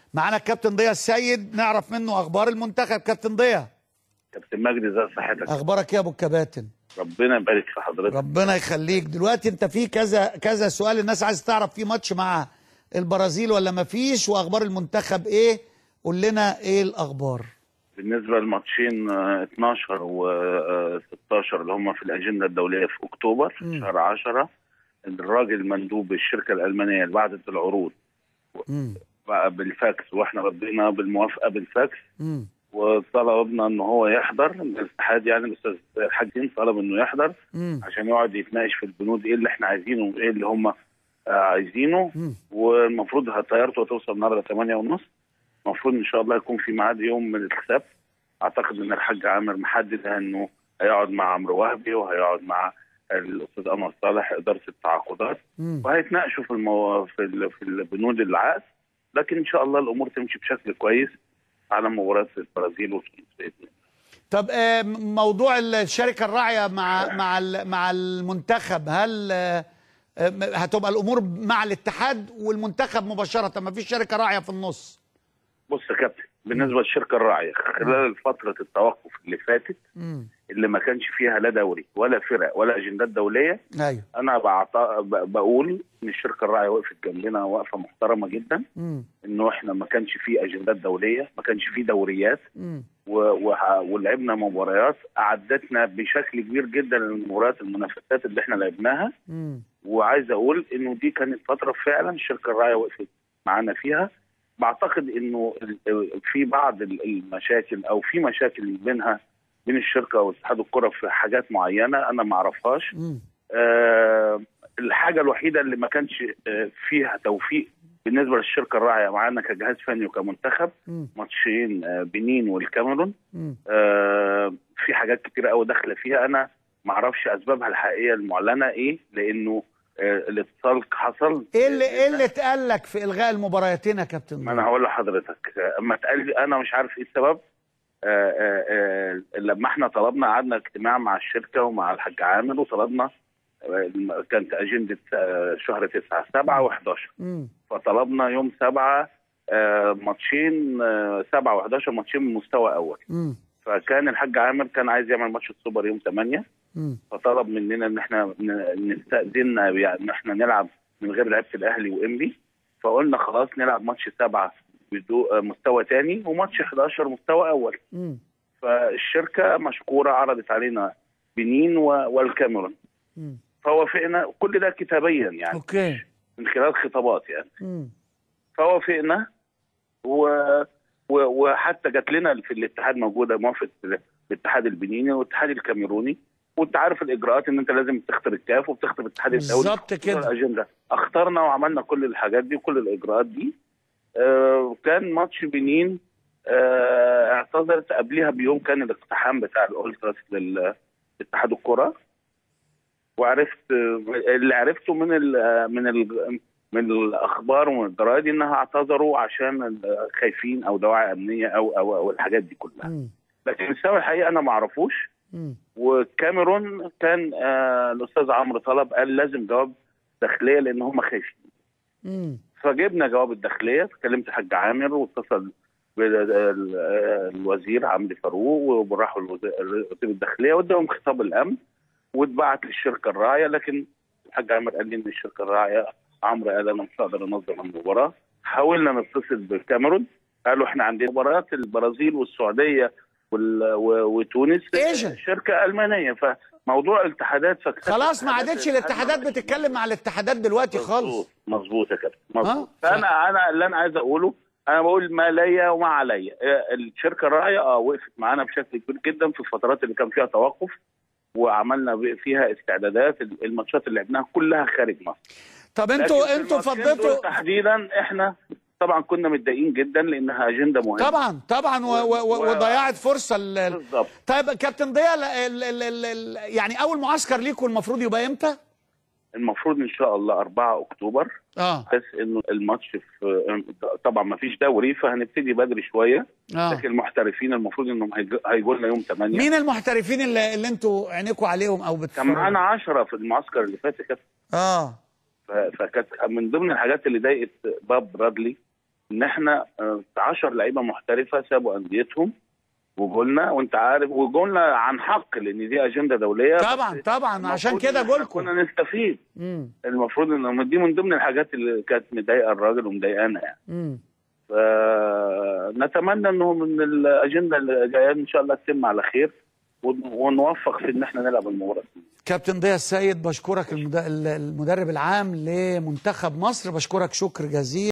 معانا الكابتن ضياء السيد نعرف منه اخبار المنتخب كابتن ضياء كابتن مجدي ازي صحتك اخبارك يا ابو الكباتن ربنا يبارك في حضرتك ربنا يخليك دلوقتي انت في كذا كذا سؤال الناس عايز تعرف في ماتش مع البرازيل ولا ما فيش واخبار المنتخب ايه قول لنا ايه الاخبار بالنسبه للماتشين آه، 12 و 16 اللي هم في الاجنده الدوليه في اكتوبر مم. شهر 10 الراجل مندوب الشركه الالمانيه اللي بعتت العروض امم بقى بالفاكس واحنا ردينا بالموافقه بالفاكس امم وطلبنا ان هو يحضر الاتحاد يعني الاستاذ حاجين طلب انه يحضر امم عشان يقعد يتناقش في البنود ايه اللي احنا عايزينه وايه اللي هم آه، عايزينه مم. والمفروض طيارته هتوصل النهارده 8 ونص المفروض ان شاء الله يكون في ميعاد يوم من السبت اعتقد ان الحاج عامر محدد انه هيقعد مع عمرو وهبي وهيقعد مع الاستاذ انور صالح اداره التعاقدات امم وهيتناقشوا في المو... في, ال... في البنود العقد لكن ان شاء الله الامور تمشي بشكل كويس على مباراه البرازيل وتونس باذن الله طب آه، موضوع الشركه الراعيه مع مع ال- مع المنتخب هل آه، آه، هتبقى الامور مع الاتحاد والمنتخب مباشره ما فيش شركه راعيه في النص بص يا كابتن بالنسبه للشركه الراعيه خلال فتره التوقف اللي فاتت امم اللي ما كانش فيها لا دوري ولا فرق ولا اجندات دوليه ايوه انا بعط... ب- بقول ان الشركه الراعيه وقفت جنبنا وقفه محترمه جدا امم انه احنا ما كانش فيه اجندات دوليه ما كانش فيه دوريات امم و... وه... ولعبنا مباريات اعدتنا بشكل كبير جدا للمباريات المنافسات اللي احنا لعبناها امم وعايز اقول انه دي كانت فتره فعلا الشركه الراعيه وقفت معانا فيها بعتقد انه ال- في بعض ال- المشاكل او في مشاكل بينها بين الشركه واتحاد الكره في حاجات معينه انا ما اعرفهاش امم آه الحاجه الوحيده اللي ما كانش آه فيها توفيق بالنسبه للشركه الراعيه معانا كجهاز فني وكمنتخب امم ماتشين آه بنين والكاميرون امم آه في حاجات كتيره قوي داخله فيها انا ما اعرفش اسبابها الحقيقيه المعلنه ايه لانه آه الاتصال حصل ايه اللي ايه اللي اتقال لك في الغاء المباراتين يا كابتن ما انا هقول لحضرتك آه، اما اتقال لي انا مش عارف ايه السبب آه، آه، آه، لما احنا طلبنا قعدنا اجتماع مع الشركه ومع الحاج عامر وطلبنا آه، كانت اجنده آه، شهر 9 7 و11 امم فطلبنا يوم 7 ماتشين 7 و11 ماتشين من مستوى اول امم فكان الحاج عامر كان عايز يعمل ماتش السوبر يوم 8 امم فطلب مننا ان احنا ن- نستاذننا يعني ان احنا نلعب من غير لعيبه الاهلي وانبي فقلنا خلاص نلعب ماتش سبعه بدو آه، مستوى تاني وماتش 11 مستوى اول امم فالشركه مشكوره عرضت علينا بنين و- والكاميرون امم فوافقنا كل ده كتابيا يعني اوكي من خلال خطابات يعني امم فوافقنا و... و... وحتى جات لنا في الاتحاد موجوده موافقه الاتحاد البنيني والاتحاد الكاميروني وانت عارف الاجراءات ان انت لازم تختار الكاف وبتختار الاتحاد الدولي بالظبط كده. الاجنده اخترنا وعملنا كل الحاجات دي وكل الاجراءات دي آه كان ماتش بنين آه اعتذرت قبلها بيوم كان الاقتحام بتاع الالتراس لاتحاد الكره وعرفت آه، اللي عرفته من ال من ال من الاخبار ومن الجرايد انها اعتذروا عشان ال- خايفين او دواعي امنيه او او, أو الحاجات دي كلها امم لكن السبب الحقيقه انا ما اعرفوش امم والكاميرون كان آه الاستاذ عمرو طلب قال لازم جواب داخليه لان هم خايفين امم فجبنا جواب الداخليه كلمت الحاج عامر واتصل بالوزير عمرو فاروق وراحوا الوزير وزير الداخليه واداهم خطاب الامن واتبعت للشركه الراعيه لكن الحاج عامر قال لي ان الشركه الراعيه عمرو قال انا مش هقدر انظم المباراه حاولنا نتصل بالكاميرون قالوا احنا عندنا مباريات البرازيل والسعوديه وال... و... وتونس إيجن. شركه المانيه فموضوع الاتحادات فك... خلاص ما عادتش الاتحادات بتتكلم مع الاتحادات دلوقتي خالص مظبوط مظبوط يا كابتن ها؟ مظبوط فانا انا اللي انا عايز اقوله انا بقول ما ليا وما عليا آه، الشركه الراعيه اه وقفت معانا بشكل كبير جدا في الفترات اللي كان فيها توقف وعملنا ب- فيها استعدادات الماتشات اللي لعبناها كلها خارج مصر طب لكن انتوا في انتوا الماتشين دول فضيتوا تحديدا احنا طبعا كنا متضايقين جدا لانها اجنده مهمه طبعا طبعا و- و- و- و- وضيعت فرصه ال- ال- بالظبط طيب كابتن ضياء ال- ال- ال- ال- ال- يعني اول معسكر ليكم المفروض يبقى امتى؟ المفروض ان شاء الله 4 اكتوبر اه بس انه الماتش في طبعا ما فيش دوري فهنبتدي بدري شويه اه لكن المحترفين المفروض انهم هيج- هيجوا لنا يوم 8 مين المحترفين اللي, اللي انتوا عينيكوا عليهم او كان بتتفرجوا؟ معانا 10 في المعسكر اللي فات كانت اه ف- فكانت من ضمن الحاجات اللي ضايقت باب برادلي ان احنا 10 لعيبه محترفه سابوا انديتهم وجولنا وانت عارف وجولنا عن حق لان دي اجنده دوليه طبعا طبعا عشان المفروض كده إن إحنا جولكم كنا نستفيد مم. المفروض ان دي من ضمن الحاجات اللي كانت مضايقه الراجل ومضايقانا يعني مم. فنتمنى انه من الاجنده اللي جايه ان شاء الله تتم على خير ون- ونوفق في ان احنا نلعب المباراه دي. كابتن ضياء السيد بشكرك المد- المدرب العام لمنتخب مصر بشكرك شكر جزيل